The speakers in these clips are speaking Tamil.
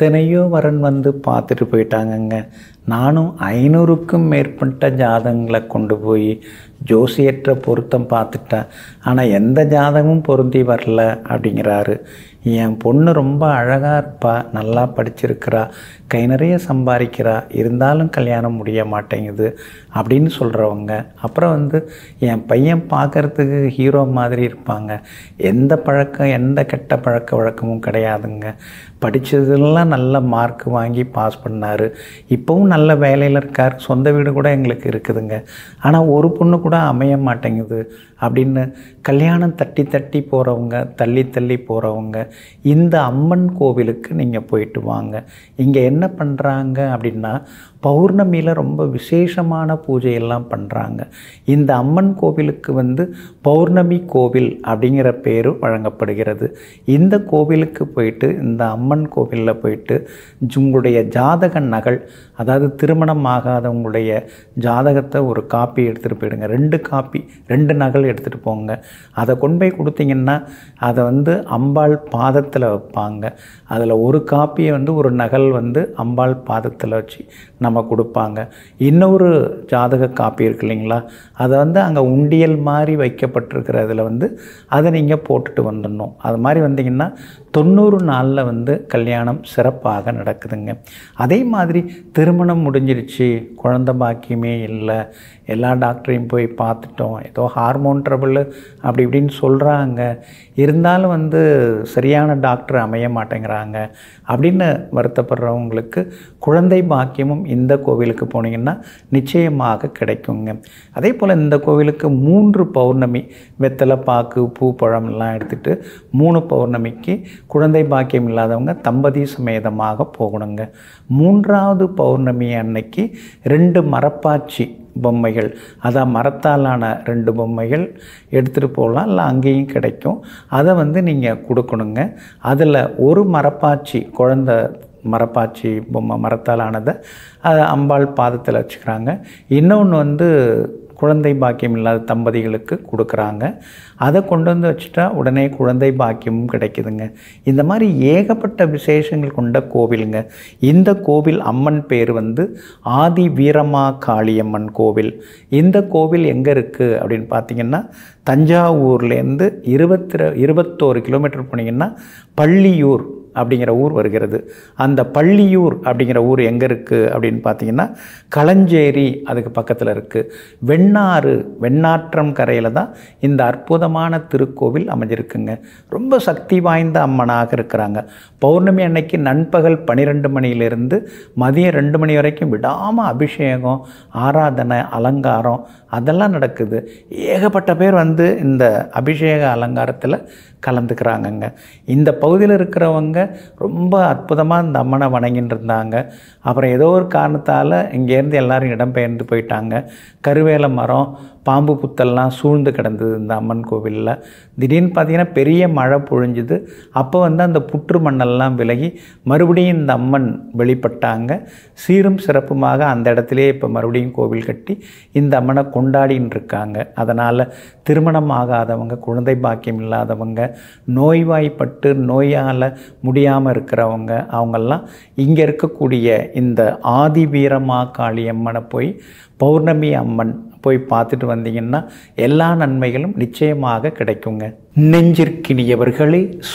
எத்தனையோ வரன் வந்து பார்த்துட்டு போயிட்டாங்கங்க நானும் ஐநூறுக்கும் மேற்பட்ட ஜாதகங்களை கொண்டு போய் ஜோசியற்ற பொருத்தம் பார்த்துட்டேன் ஆனால் எந்த ஜாதகமும் பொருந்தி வரல அப்படிங்கிறாரு என் பொண்ணு ரொம்ப அழகாக இருப்பா நல்லா படிச்சிருக்கிறா கை நிறைய சம்பாதிக்கிறா இருந்தாலும் கல்யாணம் முடிய மாட்டேங்குது அப்படின்னு சொல்கிறவங்க அப்புறம் வந்து என் பையன் பார்க்கறதுக்கு ஹீரோ மாதிரி இருப்பாங்க எந்த பழக்கம் எந்த கெட்ட பழக்க வழக்கமும் கிடையாதுங்க படித்ததெல்லாம் நல்ல மார்க் வாங்கி பாஸ் பண்ணார் இப்போவும் நல்ல வேலையில் இருக்கார் சொந்த வீடு கூட எங்களுக்கு இருக்குதுங்க ஆனால் ஒரு பொண்ணு கூட அமைய மாட்டேங்குது அப்படின்னு கல்யாணம் தட்டி தட்டி போகிறவங்க தள்ளி தள்ளி போகிறவங்க இந்த அம்மன் கோவிலுக்கு நீங்கள் போயிட்டு வாங்க இங்கே என்ன பண்ணுறாங்க அப்படின்னா பௌர்ணமியில் ரொம்ப விசேஷமான பூஜையெல்லாம் பண்ணுறாங்க இந்த அம்மன் கோவிலுக்கு வந்து பௌர்ணமி கோவில் அப்படிங்கிற பேர் வழங்கப்படுகிறது இந்த கோவிலுக்கு போயிட்டு இந்த அம்மன் கோவிலில் போயிட்டு உங்களுடைய ஜாதக நகல் அதாவது திருமணம் ஆகாதவங்களுடைய ஜாதகத்தை ஒரு காப்பி எடுத்துகிட்டு போயிடுங்க ரெண்டு காப்பி ரெண்டு நகல் எடுத்துகிட்டு போங்க அதை கொண்டு போய் கொடுத்தீங்கன்னா அதை வந்து அம்பாள் பாதத்தில் வைப்பாங்க அதில் ஒரு காப்பியை வந்து ஒரு நகல் வந்து அம்பாள் பாதத்தில் வச்சு நம்ம கொடுப்பாங்க இன்னொரு ஜாதக காப்பி இருக்கு இல்லைங்களா அதை வந்து அங்கே உண்டியல் மாதிரி வைக்கப்பட்டிருக்கிறதுல வந்து அதை நீங்கள் போட்டுட்டு வந்துடணும் அது மாதிரி வந்தீங்கன்னா தொண்ணூறு நாளில் வந்து கல்யாணம் சிறப்பாக நடக்குதுங்க அதே மாதிரி திருமணம் முடிஞ்சிருச்சு குழந்த பாக்கியமே இல்லை எல்லா டாக்டரையும் போய் பார்த்துட்டோம் ஏதோ ஹார்மோன் ட்ரபிள் அப்படி இப்படின்னு சொல்கிறாங்க இருந்தாலும் வந்து சரியான டாக்டர் அமைய மாட்டேங்கிறாங்க அப்படின்னு வருத்தப்படுறவங்களுக்கு குழந்தை பாக்கியமும் இந்த கோவிலுக்கு போனீங்கன்னா நிச்சயமாக கிடைக்குங்க அதே போல் இந்த கோவிலுக்கு மூன்று பௌர்ணமி வெத்தலை பாக்கு பூ பழம்லாம் எடுத்துகிட்டு மூணு பௌர்ணமிக்கு குழந்தை பாக்கியம் இல்லாதவங்க தம்பதி சமேதமாக போகணுங்க மூன்றாவது பௌர்ணமி அன்னைக்கு ரெண்டு மரப்பாச்சி பொம்மைகள் அதான் மரத்தாலான ரெண்டு பொம்மைகள் எடுத்துகிட்டு போகலாம் இல்லை அங்கேயும் கிடைக்கும் அதை வந்து நீங்கள் கொடுக்கணுங்க அதில் ஒரு மரப்பாச்சி குழந்த மரப்பாச்சி பொம்மை மரத்தாலானதை அதை அம்பாள் பாதத்தில் வச்சுக்கிறாங்க இன்னொன்று வந்து குழந்தை பாக்கியம் இல்லாத தம்பதிகளுக்கு கொடுக்குறாங்க அதை கொண்டு வந்து வச்சுட்டா உடனே குழந்தை பாக்கியமும் கிடைக்குதுங்க இந்த மாதிரி ஏகப்பட்ட விசேஷங்கள் கொண்ட கோவிலுங்க இந்த கோவில் அம்மன் பேர் வந்து ஆதி வீரமா காளியம்மன் கோவில் இந்த கோவில் எங்கே இருக்குது அப்படின்னு பார்த்தீங்கன்னா தஞ்சாவூர்லேருந்து இருபத்தி இருபத்தோரு கிலோமீட்டர் போனீங்கன்னா பள்ளியூர் அப்படிங்கிற ஊர் வருகிறது அந்த பள்ளியூர் அப்படிங்கிற ஊர் எங்கே இருக்குது அப்படின்னு பார்த்தீங்கன்னா களஞ்சேரி அதுக்கு பக்கத்தில் இருக்குது வெண்ணாறு வெண்ணாற்றம் கரையில் தான் இந்த அற்புதமான திருக்கோவில் அமைஞ்சிருக்குங்க ரொம்ப சக்தி வாய்ந்த அம்மனாக இருக்கிறாங்க பௌர்ணமி அன்னைக்கு நண்பகல் பன்னிரெண்டு மணியிலிருந்து மதியம் ரெண்டு மணி வரைக்கும் விடாமல் அபிஷேகம் ஆராதனை அலங்காரம் அதெல்லாம் நடக்குது ஏகப்பட்ட பேர் வந்து இந்த அபிஷேக அலங்காரத்தில் கலந்துக்கிறாங்கங்க இந்த பகுதியில் இருக்கிறவங்க ரொம்ப அற்புதமாக இந்த அம்மனை வணங்கின்னு இருந்தாங்க அப்புறம் ஏதோ ஒரு காரணத்தால் இங்கேருந்து எல்லாரும் இடம்பெயர்ந்து போயிட்டாங்க கருவேல மரம் பாம்பு புத்தெல்லாம் சூழ்ந்து கிடந்தது இந்த அம்மன் கோவிலில் திடீர்னு பார்த்தீங்கன்னா பெரிய மழை பொழிஞ்சுது அப்போ வந்து அந்த புற்று மண்ணெல்லாம் விலகி மறுபடியும் இந்த அம்மன் வெளிப்பட்டாங்க சீரும் சிறப்புமாக அந்த இடத்துலையே இப்போ மறுபடியும் கோவில் கட்டி இந்த அம்மனை கொண்டாடின்னு இருக்காங்க அதனால் திருமணம் ஆகாதவங்க குழந்தை பாக்கியம் இல்லாதவங்க நோய்வாய்ப்பட்டு நோயால் முடியாமல் இருக்கிறவங்க அவங்கெல்லாம் இங்கே இருக்கக்கூடிய இந்த ஆதி வீரமா காளியம்மனை போய் பௌர்ணமி அம்மன் போய் பார்த்துட்டு வந்தீங்கன்னா எல்லா நன்மைகளும் நிச்சயமாக கிடைக்குங்க நெஞ்சிற்கினியவர்களே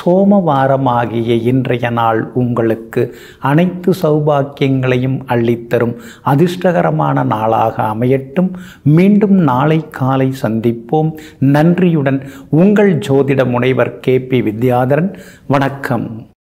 சோமவாரமாகிய இன்றைய நாள் உங்களுக்கு அனைத்து சௌபாக்கியங்களையும் அள்ளித்தரும் அதிர்ஷ்டகரமான நாளாக அமையட்டும் மீண்டும் நாளை காலை சந்திப்போம் நன்றியுடன் உங்கள் ஜோதிட முனைவர் கே பி வித்யாதரன் வணக்கம்